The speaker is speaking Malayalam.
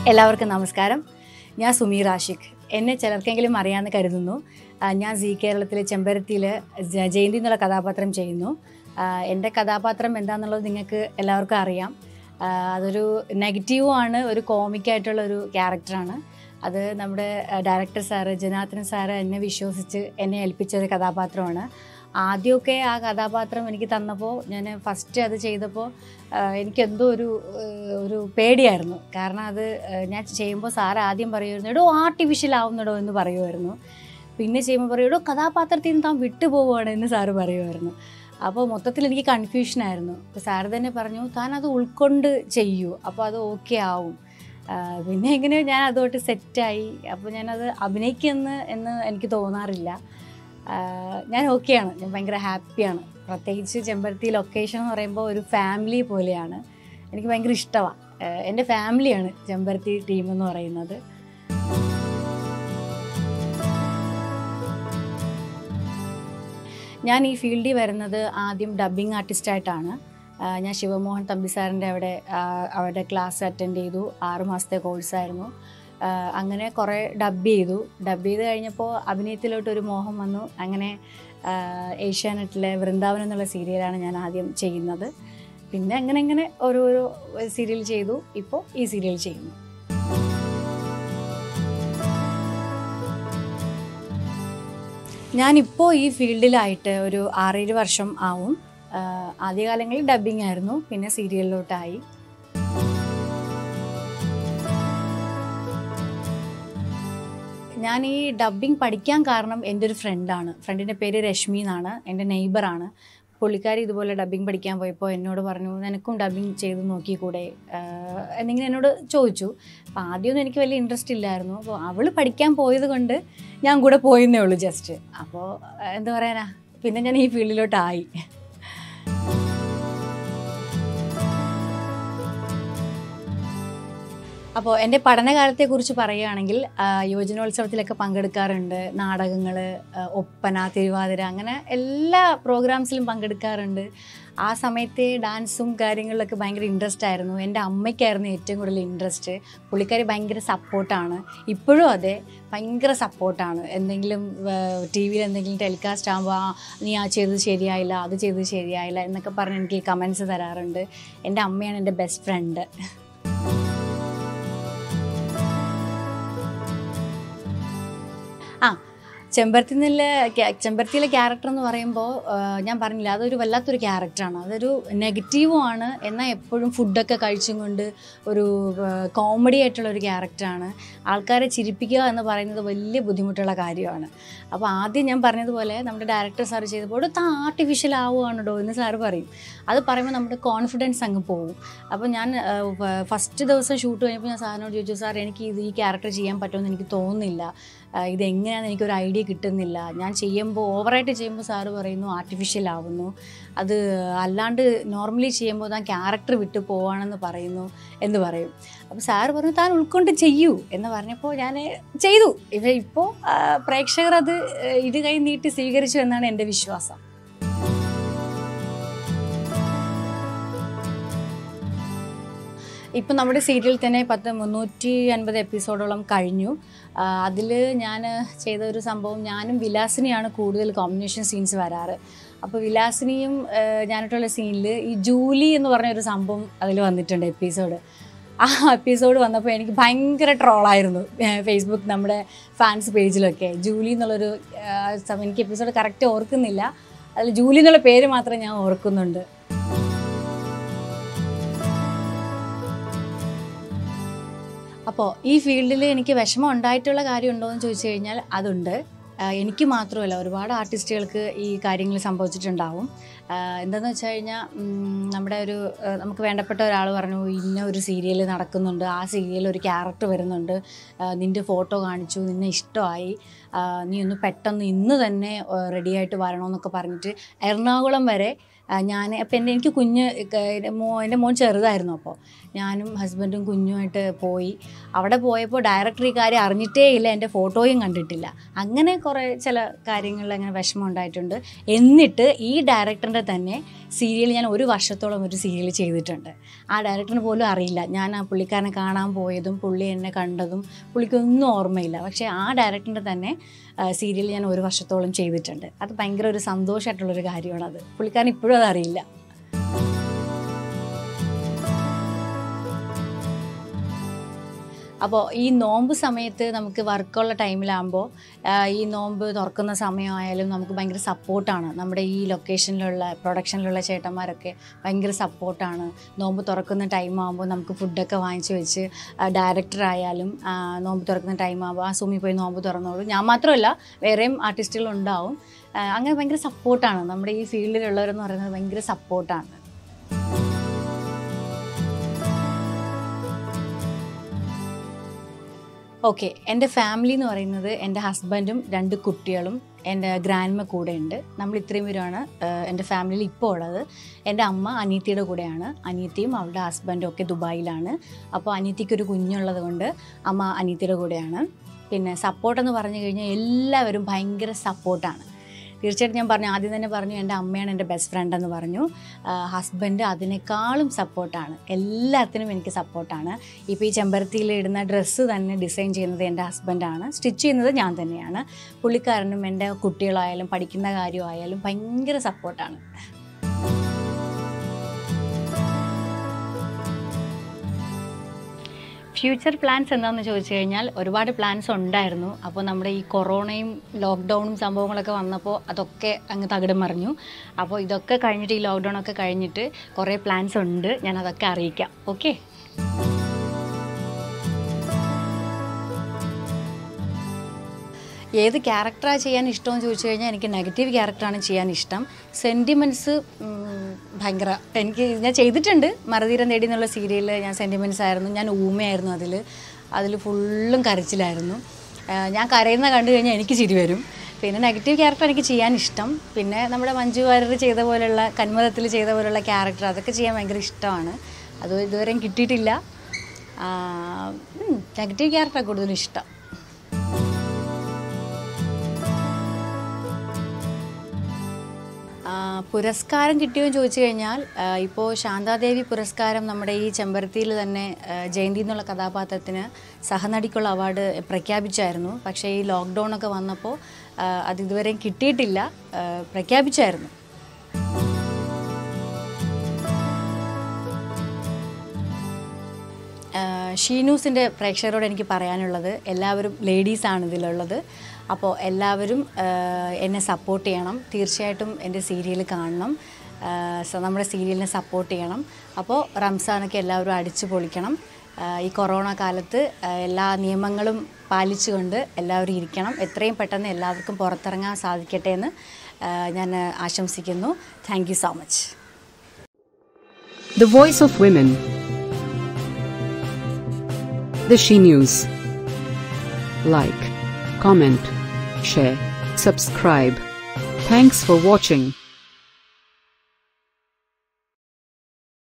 എല്ലാവർക്കും നമസ്കാരം ഞാൻ സുമീർ ആഷിഖ് എന്നെ ചിലർക്കെങ്കിലും അറിയാമെന്ന് കരുതുന്നു ആ, ഞാൻ സി കേരളത്തിലെ ചെമ്പരത്തിയിൽ ജയന്തി എന്നുള്ള കഥാപാത്രം ചെയ്യുന്നു ആ, എൻ്റെ കഥാപാത്രം എന്താണെന്നുള്ളത് നിങ്ങൾക്ക് എല്ലാവർക്കും അറിയാം ആ, അതൊരു നെഗറ്റീവും ആണ് ഒരു കോമിക്കായിട്ടുള്ള ഒരു ക്യാരക്ടറാണ് അത് നമ്മുടെ ഡയറക്ടർ സാറ് ജനാർദ്ദനൻ സാറ് എന്നെ വിശ്വസിച്ച് എന്നെ ഏൽപ്പിച്ച ഒരു കഥാപാത്രമാണ് ആദ്യമൊക്കെ ആ കഥാപാത്രം എനിക്ക് തന്നപ്പോൾ ഞാൻ ഫസ്റ്റ് അത് ചെയ്തപ്പോൾ ആഹ് എനിക്കെന്തോ ഒരു ആഹ് ഒരു പേടിയായിരുന്നു കാരണം അത് ആഹ് ഞാൻ ചെയ്യുമ്പോൾ സാർ ആദ്യം പറയുമായിരുന്നു എടോ ആർട്ടിഫിഷ്യൽ ആവുന്നടോ എന്ന് പറയുമായിരുന്നു പിന്നെ ചെയ്യുമ്പോൾ പറയും എടോ കഥാപാത്രത്തിൽ നിന്ന് താൻ വിട്ടുപോവുകയാണ് എന്ന് സാറ് പറയുമായിരുന്നു അപ്പോൾ മൊത്തത്തിൽ എനിക്ക് കൺഫ്യൂഷനായിരുന്നു അപ്പോൾ സാറ് തന്നെ പറഞ്ഞു താൻ അത് ഉൾക്കൊണ്ട് ചെയ്യൂ അപ്പോൾ അത് ഓക്കെ ആവും ആഹ് പിന്നെ എങ്ങനെയോ ഞാൻ അതുമായിട്ട് സെറ്റായി അപ്പോൾ ഞാനത് അഭിനയിക്കുമെന്ന് എന്ന് എനിക്ക് തോന്നാറില്ല ആഹ് ഞാൻ ഓക്കെയാണ് ഞാൻ ഭയങ്കര ഹാപ്പിയാണ് പ്രത്യേകിച്ച് ചെമ്പരത്തി ലൊക്കേഷൻ എന്ന് പറയുമ്പോൾ ഒരു ഫാമിലി പോലെയാണ് എനിക്ക് ഭയങ്കര ഇഷ്ടമാണ് എൻ്റെ ഫാമിലിയാണ് ചെമ്പരത്തി ടീം എന്ന് പറയുന്നത് ഞാൻ ഈ ഫീൽഡിൽ വരുന്നത് ആദ്യം ഡബ്ബിംഗ് ആർട്ടിസ്റ്റായിട്ടാണ് ആഹ് ഞാൻ ശിവമോഹൻ തമ്പി സാറിൻ്റെ അവിടെ ആഹ് അവിടെ ക്ലാസ് അറ്റൻഡ് ചെയ്തു ആറ് മാസത്തെ കോഴ്സായിരുന്നു ആഹ് അങ്ങനെ കുറേ ഡബ് ചെയ്തു ഡബ് ചെയ്ത് കഴിഞ്ഞപ്പോൾ അഭിനയത്തിലോട്ട് ഒരു മോഹം വന്നു അങ്ങനെ ആഹ് ഏഷ്യാനെറ്റിലെ വൃന്ദാവനം എന്നുള്ള സീരിയലാണ് ഞാൻ ആദ്യം ചെയ്യുന്നത് പിന്നെ അങ്ങനെ അങ്ങനെ ഓരോരോ സീരിയൽ ചെയ്തു ഇപ്പോൾ ഈ സീരിയൽ ചെയ്യുന്നു ഞാനിപ്പോൾ ഈ ഫീൽഡിലായിട്ട് ഒരു ആറേഴ് വർഷം ആവും ആഹ് ആദ്യകാലങ്ങളിൽ ഡബ്ബിംഗ് ആയിരുന്നു പിന്നെ സീരിയലിലോട്ടായി ഞാൻ ഈ ഡബ്ബിംഗ് പഠിക്കാൻ കാരണം എൻ്റെ ഒരു ഫ്രണ്ടാണ് ഫ്രണ്ടിൻ്റെ പേര് രശ്മി എന്നാണ് എൻ്റെ നെയ്ബറാണ് പുള്ളിക്കാരി ഇതുപോലെ ഡബ്ബിംഗ് പഠിക്കാൻ പോയപ്പോൾ എന്നോട് പറഞ്ഞു നിനക്കും ഡബ്ബിംഗ് ചെയ്ത് നോക്കിക്കൂടെ ആഹ് എന്നിങ്ങനെ എന്നോട് ചോദിച്ചു അപ്പോൾ ആദ്യമൊന്നും എനിക്ക് വലിയ ഇൻട്രസ്റ്റ് ഇല്ലായിരുന്നു അപ്പോൾ അവൾ പഠിക്കാൻ പോയത് കൊണ്ട് ഞാൻ കൂടെ പോയെന്നേ ഉള്ളൂ ജസ്റ്റ് അപ്പോൾ എന്താ പറയാനാ പിന്നെ ഞാൻ ഈ ഫീൽഡിലോട്ടായി അപ്പോൾ എൻ്റെ പഠനകാലത്തെക്കുറിച്ച് പറയുകയാണെങ്കിൽ ആ, യുവജനോത്സവത്തിലൊക്കെ പങ്കെടുക്കാറുണ്ട് നാടകങ്ങൾ ഒപ്പന തിരുവാതിര അങ്ങനെ എല്ലാ പ്രോഗ്രാംസിലും പങ്കെടുക്കാറുണ്ട് ആ സമയത്തെ ഡാൻസും കാര്യങ്ങളിലൊക്കെ ഭയങ്കര ഇൻട്രസ്റ്റ് ആയിരുന്നു എൻ്റെ അമ്മയ്ക്കായിരുന്നു ഏറ്റവും കൂടുതൽ ഇൻട്രസ്റ്റ് പുള്ളിക്കാരി ഭയങ്കര സപ്പോർട്ടാണ് ഇപ്പോഴും അതെ ഭയങ്കര സപ്പോർട്ടാണ് എന്തെങ്കിലും ടി വിയിൽ എന്തെങ്കിലും ടെലികാസ്റ്റ് ആകുമ്പോൾ ആ നീ ആ ചെയ്തത് ശരിയായില്ല അത് ചെയ്തത് ശരിയായില്ല എന്നൊക്കെ പറഞ്ഞ് എനിക്ക് കമൻസ് തരാറുണ്ട് എൻ്റെ അമ്മയാണ് എൻ്റെ ബെസ്റ്റ് ഫ്രണ്ട് ആ ചെമ്പരത്തി നില ചെമ്പരത്തിയിലെ ക്യാരക്ടർ എന്ന് പറയുമ്പോൾ ഞാൻ പറഞ്ഞില്ല അതൊരു വല്ലാത്തൊരു ക്യാരക്ടറാണ് അതൊരു നെഗറ്റീവും ആണ് എന്നാൽ എപ്പോഴും ഫുഡൊക്കെ കഴിച്ചും കൊണ്ട് ഒരു കോമഡി ആയിട്ടുള്ള ഒരു ക്യാരക്ടറാണ് ആൾക്കാരെ ചിരിപ്പിക്കുക എന്ന് പറയുന്നത് വലിയ ബുദ്ധിമുട്ടുള്ള കാര്യമാണ് അപ്പോൾ ആദ്യം ഞാൻ പറഞ്ഞതുപോലെ നമ്മുടെ ഡയറക്ടർ സാർ ചെയ്തപ്പോൾ താ ആർട്ടിഫിഷ്യൽ ആവുകയാണോ എന്ന് സാറ് പറയും അത് പറയുമ്പോൾ നമ്മുടെ കോൺഫിഡൻസ് അങ്ങ് പോകും അപ്പോൾ ഞാൻ ഫസ്റ്റ് ദിവസം ഷൂട്ട് കഴിഞ്ഞപ്പോൾ ഞാൻ സാറിനോട് ചോദിച്ചു സാർ എനിക്ക് ഇത് ഈ ക്യാരക്ടർ ചെയ്യാൻ പറ്റുമെന്ന് എനിക്ക് തോന്നുന്നില്ല ആ, ഇതെങ്ങനെയാണെന്ന് എനിക്കൊരു ഐഡിയ കിട്ടുന്നില്ല ഞാൻ ചെയ്യുമ്പോൾ ഓവറായിട്ട് ചെയ്യുമ്പോൾ സാറ് പറയുന്നു ആർട്ടിഫിഷ്യൽ ആവുന്നു അത് അല്ലാണ്ട് നോർമലി ചെയ്യുമ്പോൾ താൻ ക്യാരക്ടർ വിട്ട് പോവാണെന്ന് പറയുന്നു എന്ന് പറയും അപ്പോൾ സാറ് പറഞ്ഞു താൻ ഉൾക്കൊണ്ട് ചെയ്യൂ എന്ന് പറഞ്ഞപ്പോൾ ഞാൻ ചെയ്തു ഇവ ഇപ്പോൾ പ്രേക്ഷകർ അത് ഇരു കൈ നീട്ടി സ്വീകരിച്ചു എന്നാണ് എൻ്റെ വിശ്വാസം ഇപ്പം നമ്മുടെ സീരിയൽ തന്നെ പത്ത് മുന്നൂറ്റി അൻപത് എപ്പിസോഡോളം കഴിഞ്ഞു അതിൽ ഞാൻ ചെയ്ത ഒരു സംഭവം ഞാനും വിലാസിനിയാണ് കൂടുതൽ കോമ്പിനേഷൻ സീൻസ് വരാറ് അപ്പോൾ വിലാസിനിയും ആ, ഞാനായിട്ടുള്ള സീനിൽ ഈ ജൂലി എന്ന് പറഞ്ഞ ഒരു സംഭവം അതിൽ വന്നിട്ടുണ്ട് എപ്പിസോഡ് ആ എപ്പിസോഡ് വന്നപ്പോൾ എനിക്ക് ഭയങ്കര ട്രോളായിരുന്നു ഫേസ്ബുക്ക് നമ്മുടെ ഫാൻസ് പേജിലൊക്കെ ജൂലി എന്നുള്ളൊരു ആ, സം- എനിക്ക് എപ്പിസോഡ് കറക്റ്റ് ഓർക്കുന്നില്ല അതിൽ ജൂലി എന്നുള്ള പേര് മാത്രം ഞാൻ ഓർക്കുന്നുണ്ട് അപ്പോൾ ഈ ഫീൽഡിൽ എനിക്ക് വിഷമം ഉണ്ടായിട്ടുള്ള കാര്യം ഉണ്ടോ എന്ന് ചോദിച്ചു കഴിഞ്ഞാൽ അതുണ്ട് ആഹ് എനിക്ക് മാത്രമല്ല ഒരുപാട് ആർട്ടിസ്റ്റുകൾക്ക് ഈ കാര്യങ്ങൾ സംഭവിച്ചിട്ടുണ്ടാവും ആഹ് എന്താണെന്ന് വെച്ച് കഴിഞ്ഞാൽ ഉം, നമ്മുടെ ഒരു ആഹ് നമുക്ക് വേണ്ടപ്പെട്ട ഒരാൾ പറഞ്ഞു ഇന്ന ഒരു സീരിയൽ നടക്കുന്നുണ്ട് ആ സീരിയലിൽ ഒരു ക്യാരക്ടർ വരുന്നുണ്ട് ആഹ് നിൻ്റെ ഫോട്ടോ കാണിച്ചു നിന്നെ ഇഷ്ടമായി ആഹ് നീ ഒന്ന് പെട്ടെന്ന് ഇന്ന് തന്നെ റെഡി ആയിട്ട് വരണമെന്നൊക്കെ പറഞ്ഞിട്ട് എറണാകുളം വരെ ഞാൻ അപ്പം എൻ്റെ എനിക്ക് കുഞ്ഞ് ക- എൻ്റെ മോ എൻ്റെ മോൻ ചെറുതായിരുന്നു അപ്പോൾ ഞാനും ഹസ്ബൻഡും കുഞ്ഞുമായിട്ട് പോയി അവിടെ പോയപ്പോൾ ഡയറക്ടർ ഈ കാര്യം അറിഞ്ഞിട്ടേ ഇല്ല എൻ്റെ ഫോട്ടോയും കണ്ടിട്ടില്ല അങ്ങനെ കുറേ ചില കാര്യങ്ങളിൽ അങ്ങനെ വിഷമം ഉണ്ടായിട്ടുണ്ട് എന്നിട്ട് ഈ ഡയറക്ടറിൻ്റെ തന്നെ സീരിയൽ ഞാൻ ഒരു വർഷത്തോളം ഒരു സീരിയൽ ചെയ്തിട്ടുണ്ട് ആ ഡയറക്ടറിന് പോലും അറിയില്ല ഞാൻ ആ പുള്ളിക്കാരനെ കാണാൻ പോയതും പുള്ളി എന്നെ കണ്ടതും പുള്ളിക്കൊന്നും ഓർമ്മയില്ല പക്ഷേ ആ ഡയറക്ടറിൻ്റെ തന്നെ സീരിയൽ ഞാൻ ഒരു വർഷത്തോളം ചെയ്തിട്ടുണ്ട് അത് ഭയങ്കര ഒരു സന്തോഷമായിട്ടുള്ളൊരു കാര്യമാണത് പുള്ളിക്കാരൻ ഇപ്പോഴും അത് അറിയില്ല അപ്പോൾ ഈ നോമ്പ് സമയത്ത് നമുക്ക് വർക്കുള്ള ടൈമിലാകുമ്പോൾ ഈ നോമ്പ് തുറക്കുന്ന സമയമായാലും നമുക്ക് ഭയങ്കര സപ്പോർട്ടാണ് നമ്മുടെ ഈ ലൊക്കേഷനിലുള്ള പ്രൊഡക്ഷനിലുള്ള ചേട്ടന്മാരൊക്കെ ഭയങ്കര സപ്പോർട്ടാണ് നോമ്പ് തുറക്കുന്ന ടൈം ആകുമ്പോൾ നമുക്ക് ഫുഡൊക്കെ വാങ്ങിച്ച് വെച്ച് ഡയറക്ടർ ആയാലും ആ, നോമ്പ് തുറക്കുന്ന ടൈം ആകുമ്പോൾ ആ സുമി പോയി നോമ്പ് തുറന്നോളൂ ഞാൻ മാത്രമല്ല വേറെയും ആർട്ടിസ്റ്റുകൾ ഉണ്ടാവും ആ, അങ്ങനെ ഭയങ്കര സപ്പോർട്ടാണ് നമ്മുടെ ഈ ഫീൽഡിലുള്ളവരെന്ന് പറയുന്നത് ഭയങ്കര സപ്പോർട്ടാണ് ഓക്കെ എൻ്റെ ഫാമിലി എന്ന് പറയുന്നത് എൻ്റെ ഹസ്ബൻഡും രണ്ട് കുട്ടികളും എൻ്റെ ഗ്രാൻഡ്മ കൂടെ ഉണ്ട് നമ്മൾ ഇത്രയും പേരാണ് ആഹ്, എൻ്റെ ഫാമിലിയിൽ ഇപ്പോൾ ഉള്ളത് എൻ്റെ അമ്മ അനിയത്തിയുടെ കൂടെയാണ് അനിയത്തിയും അവളുടെ ഹസ്ബൻഡും ഒക്കെ ദുബായിലാണ് അപ്പോൾ അനിയത്തിക്ക് ഒരു കുഞ്ഞുള്ളത് കൊണ്ട് അമ്മ അനിയത്തിയുടെ കൂടെയാണ് പിന്നെ സപ്പോർട്ടെന്ന് പറഞ്ഞു കഴിഞ്ഞാൽ എല്ലാവരും ഭയങ്കര സപ്പോർട്ടാണ് തീർച്ചയായിട്ടും ഞാൻ പറഞ്ഞു ആദ്യം തന്നെ പറഞ്ഞു എൻ്റെ അമ്മയാണ് എൻ്റെ ബെസ്റ്റ് ഫ്രണ്ട് എന്ന് പറഞ്ഞു ഹസ്ബൻഡ് അതിനേക്കാളും സപ്പോർട്ടാണ് എല്ലാത്തിനും എനിക്ക് സപ്പോർട്ടാണ് ഇപ്പോൾ ഈ ചെമ്പരത്തിയിൽ ഇടുന്ന ഡ്രസ്സ് തന്നെ ഡിസൈൻ ചെയ്യുന്നത് എൻ്റെ ഹസ്ബൻഡാണ് സ്റ്റിച്ച് ചെയ്യുന്നത് ഞാൻ തന്നെയാണ് പുള്ളിക്കാരനും എൻ്റെ കുട്ടികളായാലും പഠിക്കുന്ന കാര്യമായാലും ഭയങ്കര സപ്പോർട്ടാണ് ഫ്യൂച്ചർ പ്ലാൻസ് എന്താണെന്ന് ചോദിച്ചു കഴിഞ്ഞാൽ ഒരുപാട് പ്ലാൻസ് ഉണ്ടായിരുന്നു അപ്പോൾ നമ്മുടെ ഈ കൊറോണയും ലോക്ക്ഡൗണും സംഭവങ്ങളൊക്കെ വന്നപ്പോൾ അതൊക്കെ അങ്ങ് തകിടം മറിഞ്ഞു അപ്പോൾ ഇതൊക്കെ കഴിഞ്ഞിട്ട് ഈ ലോക്ക്ഡൗൺ ഒക്കെ കഴിഞ്ഞിട്ട് കുറേ പ്ലാൻസ് ഉണ്ട് ഞാൻ അതൊക്കെ അറിയിക്കാം ഓക്കെ ഏത് ക്യാരക്ടറാണ് ചെയ്യാൻ ഇഷ്ടമെന്ന് ചോദിച്ചു കഴിഞ്ഞാൽ എനിക്ക് നെഗറ്റീവ് ക്യാരക്ടറാണ് ചെയ്യാൻ ഇഷ്ടം സെൻറ്റിമെൻറ്റ്സ് ഭയങ്കര എനിക്ക് ഞാൻ ചെയ്തിട്ടുണ്ട് മറുതീരം നേടി എന്നുള്ള സീരിയലിൽ ഞാൻ സെൻറ്റിമെൻറ്റ്സ് ആയിരുന്നു ഞാൻ ഊമയായിരുന്നു അതിൽ അതിൽ ഫുള്ളും കരച്ചിലായിരുന്നു ആ, ഞാൻ കരയുന്ന കണ്ടു കഴിഞ്ഞാൽ എനിക്ക് ചിരി വരും പിന്നെ നെഗറ്റീവ് ക്യാരക്ടർ എനിക്ക് ചെയ്യാൻ ഇഷ്ടം പിന്നെ നമ്മുടെ മഞ്ജു വാര്യർ ചെയ്ത പോലെയുള്ള കന്മതത്തിൽ ചെയ്ത പോലെയുള്ള ക്യാരക്ടർ അതൊക്കെ ചെയ്യാൻ ഭയങ്കര ഇഷ്ടമാണ് അത് ഇതുവരെയും കിട്ടിയിട്ടില്ല നെഗറ്റീവ് ക്യാരക്ടറാണ് കൂടുതലും ഇഷ്ടം ആ, പുരസ്കാരം കിട്ടിയോന്ന് ചോദിച്ചു കഴിഞ്ഞാൽ ഇപ്പോൾ ശാന്താദേവി പുരസ്കാരം നമ്മുടെ ഈ ചെമ്പരത്തിയിൽ തന്നെ ആ, ജയന്തി എന്നുള്ള കഥാപാത്രത്തിന് സഹനടിക്കുള്ള അവാർഡ് പ്രഖ്യാപിച്ചായിരുന്നു പക്ഷേ ഈ ലോക്ക്ഡൗൺ ഒക്കെ വന്നപ്പോൾ ആ, അത് ഇതുവരെയും കിട്ടിയിട്ടില്ല ആ, പ്രഖ്യാപിച്ചായിരുന്നു ആഹ് ഷീനൂസിൻ്റെ പ്രേക്ഷകരോട് എനിക്ക് പറയാനുള്ളത് എല്ലാവരും ലേഡീസാണ് ഇതിലുള്ളത് അപ്പോൾ എല്ലാവരും ആഹ് എന്നെ സപ്പോർട്ട് ചെയ്യണം തീർച്ചയായിട്ടും എൻ്റെ സീരിയൽ കാണണം ആഹ് സ- നമ്മുടെ സീരിയലിനെ സപ്പോർട്ട് ചെയ്യണം അപ്പോൾ റംസാനൊക്കെ എല്ലാവരും അടിച്ചു പൊളിക്കണം ആഹ് ഈ കൊറോണ കാലത്ത് ആഹ് എല്ലാ നിയമങ്ങളും പാലിച്ചുകൊണ്ട് എല്ലാവരും ഇരിക്കണം എത്രയും പെട്ടെന്ന് എല്ലാവർക്കും പുറത്തിറങ്ങാൻ സാധിക്കട്ടെ എന്ന് ആഹ് ഞാൻ ആശംസിക്കുന്നു thank you so much The Voice of Women. The She News. Like, comment, share, subscribe. Thanks for watching.